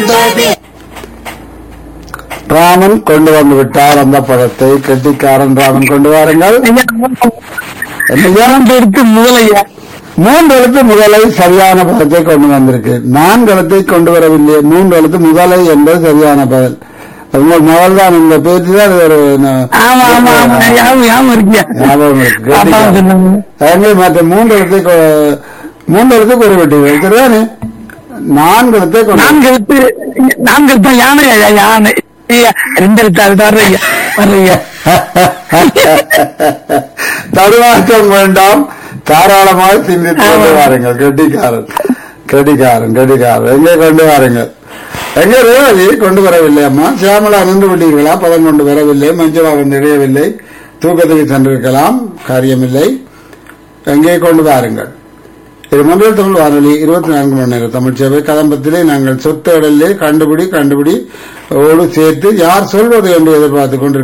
வந்தது ராமன் கொண்டு வந்து விட்டார் அந்த படத்தை கெட்டிக்காரன் ராமன் கொண்டு வாருங்கள் என்னையா எடுத்து முதலையா மூன்று எழுத்து முதலை சரியான பதத்தை கொண்டு வந்திருக்கு நான்கு எழுத்தை கொண்டு வரவில்லை மூன்று எழுத்து முதலை என்பது சரியான பதில் உங்கள் மகள் தான் இந்த பேச்சு தான் இது ஒரு ந- ஆமா ஆமா ஆமா ஞாபகம் ஞாபகம் இருக்கியா ஞாபகம் இருக்கு. அப்பா சொன்னாங்க அதே மற்ற மூன்று எழுத்தை கொ- மூன்று எழுத்து குறிப்பிட்டீர்கள் சரிதானே நான்கு எழுத்தை கொண்டு நான்கு எழுத்து நான்கு எழுத்து யானை ஐயா யானை ஐயா ரெண்டு எழுத்து அது வர்றீங்க வர்றீங்க தடுமாற்றம் வேண்டாம் தாராளமாக சிந்தித்து கொண்டு ஆமா. வாருங்கள் கெட்டிக்காரன் கெட்டிக்காரன் கெட்டிக்காரன் எங்கே கொண்டு வாருங்கள் எங்கே ரேவதி கொண்டு வரவில்லை அம்மா சியாமலா நின்று விட்டீர்களா பதம் கொண்டு வரவில்லை மஞ்சளா வந்து இடையவில்லை தூக்கத்துக்கு சென்றிருக்கலாம் காரியமில்லை எங்கே கொண்டு வாருங்கள் இது மொபைல் தமிழ் வானொலி இருபத்தி நான்கு மணி நேரம் தமிழ் சேவை கதம்பத்திலே நாங்கள் சொத்து இடலே கண்டுபிடி கண்டுபிடி ஓடு சேர்த்து யார் சொல்வது என்று எதிர்பார்த்துக் கொண்டிருக்கிறோம்